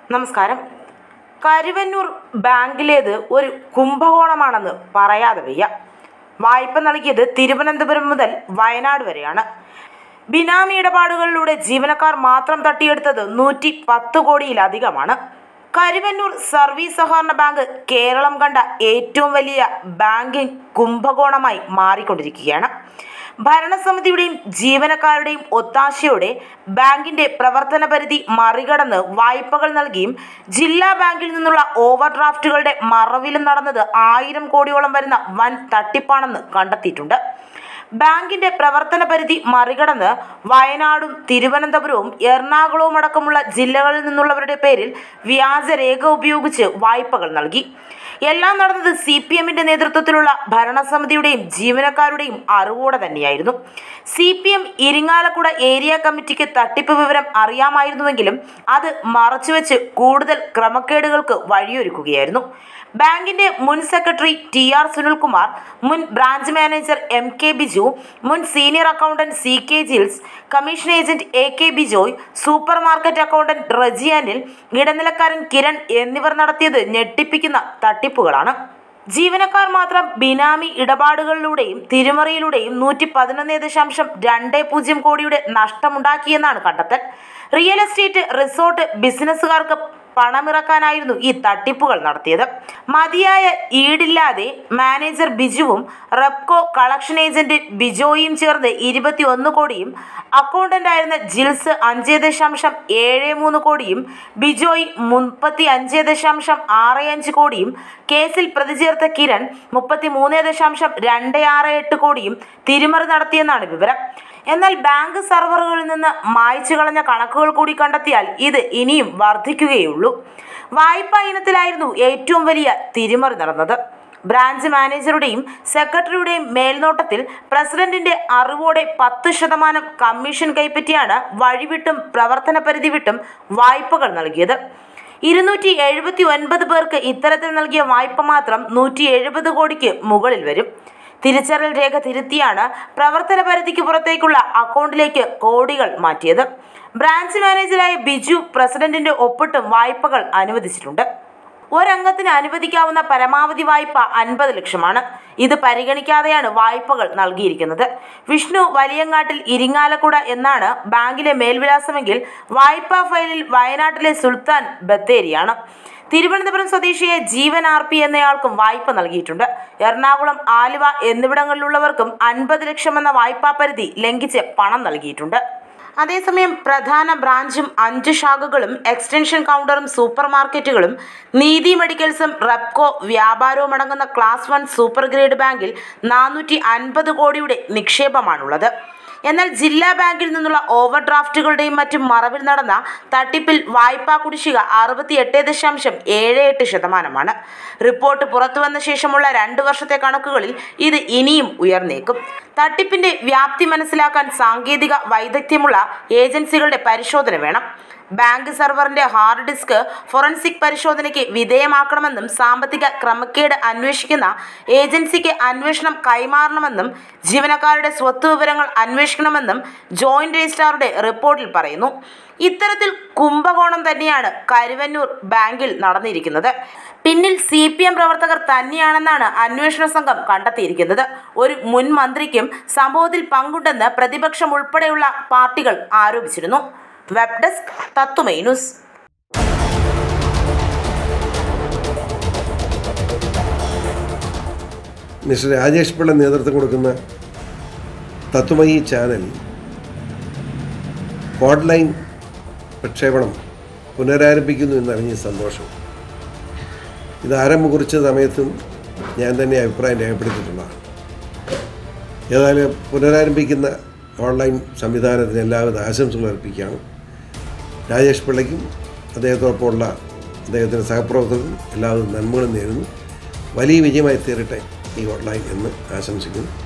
നമസ്കാരം കരുവന്നൂർ ബാങ്കിലേത് ഒരു കുംഭകോണമാണെന്ന് പറയാതെ വയ്യ വായ്പ നൽകിയത് തിരുവനന്തപുരം മുതൽ വയനാട് വരെയാണ് ബിനാമി ഇടപാടുകളിലൂടെ ജീവനക്കാർ മാത്രം തട്ടിയെടുത്തത് നൂറ്റി പത്ത് കോടിയിലധികമാണ് കരുവന്നൂർ സർവീസ് സഹകരണ ബാങ്ക് കേരളം കണ്ട ഏറ്റവും വലിയ ബാങ്കിംഗ് കുംഭകോണമായി മാറിക്കൊണ്ടിരിക്കുകയാണ് ഭരണസമിതിയുടെയും ജീവനക്കാരുടെയും ഒത്താശയോടെ ബാങ്കിന്റെ പ്രവർത്തന പരിധി മറികടന്ന് വായ്പകൾ നൽകിയും ജില്ലാ ബാങ്കിൽ നിന്നുള്ള ഓവർ ഡ്രാഫ്റ്റുകളുടെ മറവിലും നടന്നത് ആയിരം കോടിയോളം വരുന്ന വൻ തട്ടിപ്പാണെന്ന് കണ്ടെത്തിയിട്ടുണ്ട് ബാങ്കിന്റെ പ്രവർത്തന പരിധി മറികടന്ന് വയനാടും തിരുവനന്തപുരവും എറണാകുളവും അടക്കമുള്ള ജില്ലകളിൽ നിന്നുള്ളവരുടെ പേരിൽ വ്യാജരേഖ ഉപയോഗിച്ച് വായ്പകൾ നൽകി എല്ലാം നടന്നത് സി പി എമ്മിന്റെ നേതൃത്വത്തിലുള്ള ഭരണസമിതിയുടെയും ജീവനക്കാരുടെയും അറിവോടെ തന്നെയായിരുന്നു C P M Irinjalakuda area കമ്മിറ്റിക്ക് തട്ടിപ്പ് വിവരം അറിയാമായിരുന്നുവെങ്കിലും അത് മറച്ചുവെച്ച് കൂടുതൽ ക്രമക്കേടുകൾക്ക് വഴിയൊരുക്കുകയായിരുന്നു ബാങ്കിന്റെ മുൻ സെക്രട്ടറി ടി ആർ സുനിൽകുമാർ മുൻ branch manager M K Biju മുൻ senior accountant C K Jils commission agent A K Bijoy supermarket accountant Reji Anil ഇടനിലക്കാരൻ കിരൺ എന്നിവർ നടത്തിയത് ഞെട്ടിപ്പിക്കുന്ന തട്ടിപ്പുകളാണ് ജീവനക്കാർ മാത്രം ബിനാമി ഇടപാടുകളിലൂടെയും തിരിമറിയിലൂടെയും നൂറ്റി പതിനൊന്ന് ദശാംശം രണ്ട് പൂജ്യം കോടിയുടെ നഷ്ടമുണ്ടാക്കിയെന്നാണ് കണ്ടെത്തൽ റിയൽ എസ്റ്റേറ്റ് റിസോർട്ട് ബിസിനസ്സുകാർക്ക് പണമിറക്കാനായിരുന്നു ഈ തട്ടിപ്പുകൾ നടത്തിയത് മതിയായ ഈടില്ലാതെ മാനേജർ ബിജുവും റെപ്കോ കളക്ഷൻ ഏജന്റ് ബിജോയും ചേർന്ന് ഇരുപത്തിയൊന്ന് കോടിയും അക്കൗണ്ടന്റ് ആയിരുന്ന ജിൽസ് അഞ്ച് ദശാംശം ഏഴ് മൂന്ന് കോടിയും ബിജോയ് മുപ്പത്തി അഞ്ച് ദശാംശം ആറ് അഞ്ച് കോടിയും കേസിൽ പ്രതി ചേർത്ത കിരൺ മുപ്പത്തി മൂന്ന് ദശാംശം രണ്ട് ആറ് എട്ട് കോടിയും തിരിമറി നടത്തിയെന്നാണ് വിവരം എന്നാൽ ബാങ്ക് സെർവറുകളിൽ നിന്ന് മായ്ച്ചു കളഞ്ഞ കണക്കുകൾ കൂടി കണ്ടെത്തിയാൽ ഇത് ഇനിയും വർദ്ധിക്കുകയുള്ളൂ വായ്പാ ഇനത്തിലായിരുന്നു ഏറ്റവും വലിയ തിരിമറി നടന്നത് ബ്രാഞ്ച് മാനേജറുടെയും സെക്രട്ടറിയുടെയും മേൽനോട്ടത്തിൽ പ്രസിഡന്റിന്റെ അറിവോടെ പത്ത് ശതമാനം കമ്മീഷൻ കൈപ്പറ്റിയാണ് വഴിവിട്ടും പ്രവർത്തന പരിധി വിട്ടും വായ്പകൾ നൽകിയത് ഇരുന്നൂറ്റി എഴുപത്തി ഒൻപത് പേർക്ക് ഇത്തരത്തിൽ നൽകിയ വായ്പ മാത്രം നൂറ്റി എഴുപത് കോടിക്ക് മുകളിൽ വരും തിരിച്ചറിയൽ രേഖ തിരുത്തിയാണ് പ്രവർത്തന പരിധിക്ക് പുറത്തേക്കുള്ള അക്കൗണ്ടിലേക്ക് കോടികൾ മാറ്റിയത് ബ്രാഞ്ച് മാനേജറായ ബിജു പ്രസിഡന്റിന്റെ ഒപ്പിട്ടും വായ്പകൾ അനുവദിച്ചിട്ടുണ്ട് ഒരംഗത്തിന് അനുവദിക്കാവുന്ന പരമാവധി വായ്പ അൻപത് ലക്ഷമാണ് ഇത് പരിഗണിക്കാതെയാണ് വായ്പകൾ നൽകിയിരിക്കുന്നത് വിഷ്ണു വലിയങ്ങാട്ടിൽ ഇരിങ്ങാലക്കുട എന്നാണ് ബാങ്കിലെ മേൽവിലാസമെങ്കിൽ വായ്പാ ഫയലിൽ വയനാട്ടിലെ സുൽത്താൻ ബത്തേരിയാണ് തിരുവനന്തപുരം സ്വദേശിയെ ജീവൻ ആർ പി എന്നയാൾക്കും വായ്പ നൽകിയിട്ടുണ്ട് എറണാകുളം ആലുവ എന്നിവിടങ്ങളിലുള്ളവർക്കും അൻപത് ലക്ഷം എന്ന വായ്പാ പരിധി ലംഘിച്ച് പണം നൽകിയിട്ടുണ്ട് അതേസമയം പ്രധാന ബ്രാഞ്ചും അഞ്ച് ശാഖകളും എക്സ്റ്റൻഷൻ കൗണ്ടറും സൂപ്പർ മാർക്കറ്റുകളും നീതി മെഡിക്കൽസും റെപ്കോ വ്യാപാരവും അടങ്ങുന്ന ക്ലാസ് വൺ സൂപ്പർ ഗ്രേഡ് ബാങ്കിൽ നാനൂറ്റി അൻപത് കോടിയുടെ നിക്ഷേപമാണുള്ളത് എന്നാൽ ജില്ലാ ബാങ്കിൽ നിന്നുള്ള ഓവർ ഡ്രാഫ്റ്റുകളുടെയും മറ്റും മറവിൽ നടന്ന തട്ടിപ്പിൽ വായ്പാ കുടിശ്ശിക അറുപത്തി എട്ട് ദശാംശം ഏഴ് എട്ട് ശതമാനമാണ് റിപ്പോർട്ട് പുറത്തു വന്ന ശേഷമുള്ള രണ്ട് വർഷത്തെ കണക്കുകളിൽ ഇത് ഇനിയും ഉയർന്നേക്കും തട്ടിപ്പിന്റെ വ്യാപ്തി മനസ്സിലാക്കാൻ സാങ്കേതിക വൈദഗ്ധ്യമുള്ള ഏജൻസികളുടെ പരിശോധന വേണം ബാങ്ക് സെർവറിന്റെ ഹാർഡ് ഡിസ്ക് ഫോറൻസിക് പരിശോധനയ്ക്ക് വിധേയമാക്കണമെന്നും സാമ്പത്തിക ക്രമക്കേട് അന്വേഷിക്കുന്ന ഏജൻസിക്ക് അന്വേഷണം കൈമാറണമെന്നും ജീവനക്കാരുടെ സ്വത്ത് വിവരങ്ങൾ അന്വേഷിക്കണമെന്നും ജോയിന്റ് രജിസ്ട്രാറുടെ റിപ്പോർട്ടിൽ പറയുന്നു ഇത്തരത്തിൽ കുംഭകോണം തന്നെയാണ് കരുവന്നൂർ ബാങ്കിൽ നടന്നിരിക്കുന്നത് പിന്നിൽ സി പി എം പ്രവർത്തകർ തന്നെയാണെന്നാണ് അന്വേഷണ സംഘം കണ്ടെത്തിയിരിക്കുന്നത് ഒരു മുൻ മന്ത്രിക്കും സംഭവത്തിൽ പങ്കുണ്ടെന്ന് പ്രതിപക്ഷം ഉൾപ്പെടെയുള്ള പാർട്ടികൾ ആരോപിച്ചിരുന്നു web desk Tatwamayi news mister Rajesh Pillai നേതൃത്വം കൊടുക്കുന്ന തത്വമയി ചാനൽ ഓൺലൈൻ പ്രക്ഷേപണം പുനരാരംഭിക്കുന്നു എന്നറിഞ്ഞ സന്തോഷം ഇത് ആരംഭം കുറിച്ച സമയത്തും ഞാൻ തന്നെ അഭിപ്രായം രേഖപ്പെടുത്തിയിട്ടുള്ളതാണ് ഏതായാലും പുനരാരംഭിക്കുന്ന ഓൺലൈൻ സംവിധാനത്തിന് എല്ലാവിധ ആശംസകൾ അർപ്പിക്കുകയാണ് രാജേഷ് പിള്ളയ്ക്കും അദ്ദേഹത്തോടൊപ്പമുള്ള അദ്ദേഹത്തിൻ്റെ സഹപ്രവർത്തകർക്കും എല്ലാവിധ നന്മകളും നേരുന്നു വലിയ വിജയമായി തീരട്ടെ ഈ ഓൺലൈൻ എന്ന് ആശംസിക്കുന്നു